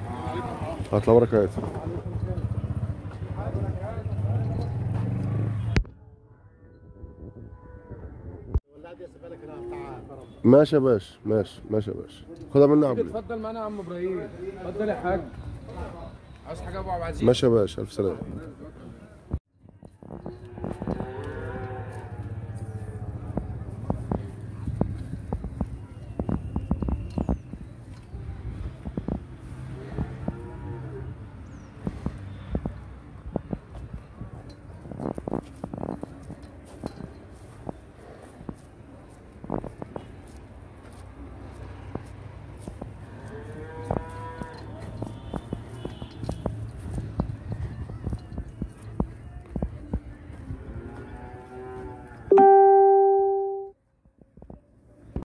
هات بركات ماشي يا باشا ماشي ماشي يا باشا خدها مني عبد اتفضل معانا يا عم ابراهيم اتفضل يا حاج عاوز حاجه يا ابو عبد العزيز ماشي يا باشا الف سلامه